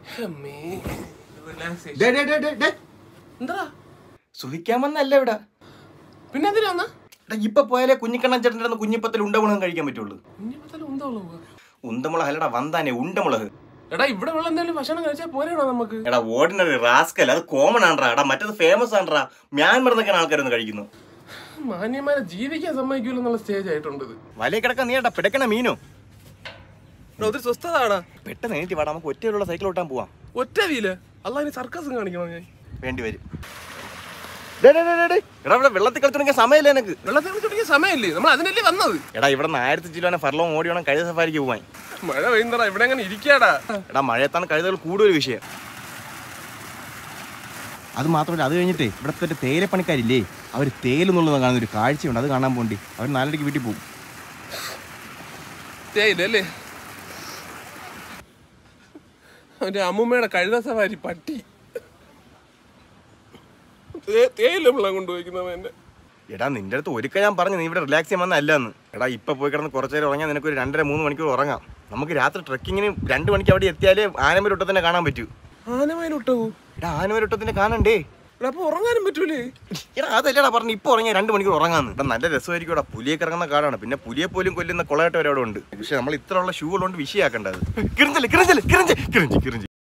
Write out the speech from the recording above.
അമ്മേ, relaxation. ഡേ, ഡേ, ഡേ, ഡേ, ഡേ. എന്താ സുഖിക്കാൻ വന്നല്ല ഇവിടെ പിന്നെ എന്തിനാ എടാ, ഇപ്പൊ പോയാലേ കുഞ്ഞിക്കണ്ണൻ ചേട്ടൻ്റെ കുഞ്ഞിപ്പത്തിൽ ഉണ്ടമുളകും കഴിക്കാൻ പറ്റുള്ളൂ കുഞ്ഞിപ്പത്തല ഉന്തോളൂ ഉണ്ടമുളക് അല്ലടാ വന്താനെ ഉണ്ടമുളക് എടാ ഇവിടെ വെള്ളം എന്തെങ്കിലും ഭക്ഷണം കഴിച്ചാൽ പോരാണോ നമുക്ക് എടാ ഓർഡിനറി റാസ്കൽ അത് കോമൺ ആണ്ട്രാ എടാ മറ്റത് ഫേമസ് ആണ്ട്രാ മ്യാൻമർ എന്നൊക്കെയാണ് ആൾക്കാരൊന്ന് കഴിക്കുന്നു മാന്യന്മാരെ ജീവിക്കാൻ സമ്മതിക്കൂല എന്നുള്ള സ്റ്റേജ് ആയിട്ടുണ്ട് ഇത് വലിയ കിടക്കാൻ നീ എടാ പിടക്കണ മീനോ എടാ, ഒരു സ്വസ്ഥതാടാ പെട്ടെന്ന് നീട്ടി വാടാ നമുക്ക് ഒറ്റയുള്ള സൈക്കിൾ ഓട്ടാൻ പോവാം ഒറ്റ വീല് അല്ല ഇനി സർക്കസും കാണിക്കണം ഞാൻ വേണ്ടി വരും ഡേ, ഡേ, ഡേ, ഡേ, ഡേ. എടാ ഇവിടെ വെള്ളത്തിൽ കളിച്ചിട്ടുണ്ടെങ്കിൽ സമയമില്ല എനിക്ക് വെള്ളത്തിൽ കുടിക്കാൻ സമയമില്ലേ നമ്മൾ അതിനല്ലേ വന്നത് എടാ ഇവിടെ നിന്ന് ആയിരത്തി ചിലോനെ ഫർലോം ഓടി വേണം കഴുത സഫാരിക്ക് പോവാൻ മഴ പെയ്യുന്നടാ ഇവിടെ അങ്ങനെ ഇരിക്കാടാ എടാ മഴയത്താണ് കഴുതകൾ കൂടുതൽ വിഷയം അത് മാത്രമല്ല അത് കഴിഞ്ഞിട്ട് ഇവിടുത്തെ ഒരു തേയിലപ്പണിക്കാരില്ലേ അവർ തേയിലെന്നുള്ളത് കാണുന്ന ഒരു കാഴ്ചയുണ്ട് അത് കാണാൻ പോണ്ടി അവർ നാലരയ്ക്ക് വീട്ടിൽ പോകും തേയില അല്ലേ അവന്റെ അമ്മൂമ്മയുടെ കഴുത സവാരി പട്ടി തേ- തേയില വെള്ളം കൊണ്ടുപോയിക്കുന്നവൻ എന്റെ എടാ നിന്റെ അടുത്ത് ഒരിക്കൽ ഞാൻ പറഞ്ഞു നീ ഇവിടെ റിലാക്സ് ചെയ്യാൻ വന്ന അല്ലെന്ന് എടാ ഇപ്പൊ പോയി കിടന്ന് കുറച്ച് നേരം ഉറങ്ങാൻ നിനക്ക് ഒരു രണ്ടര മൂന്ന് മണിക്കൂർ ഉറങ്ങാം നമുക്ക് രാത്രി ട്രക്കിങ്ങിന് രണ്ട് മണിക്ക് അവിടെ എത്തിയാലേ ആനമരൊട്ടത്തിനെ കാണാൻ പറ്റൂ ആനമയിലിട്ടോ എടാ ആനമരൊട്ടത്തിനെ കാണണ്ടേ എടാ അപ്പൊ ഉറങ്ങാനും പറ്റൂലേ എടാ അതല്ലടാ പറഞ്ഞു ഇപ്പൊ ഉറങ്ങിയ രണ്ട് മണിക്കൂർ ഉറങ്ങാന്ന് എടാ നല്ല രസമായിരിക്കും എടാ പുലിയൊക്കെ ഇറങ്ങുന്ന കാടാണ് പിന്നെ പുലിയെ പോലും കൊല്ലുന്ന കൊളയായിട്ട് വരെ അവിടെ ഉണ്ട് പക്ഷെ നമ്മൾ ഇത്ര ഉള്ള ഷൂ ഉള്ളതുകൊണ്ട് വിഷയാക്കേണ്ടത് കിറിഞ്ചല് കിറിഞ്ചല് കിറിഞ്ച് കിറിഞ്ച് കിറിഞ്ച്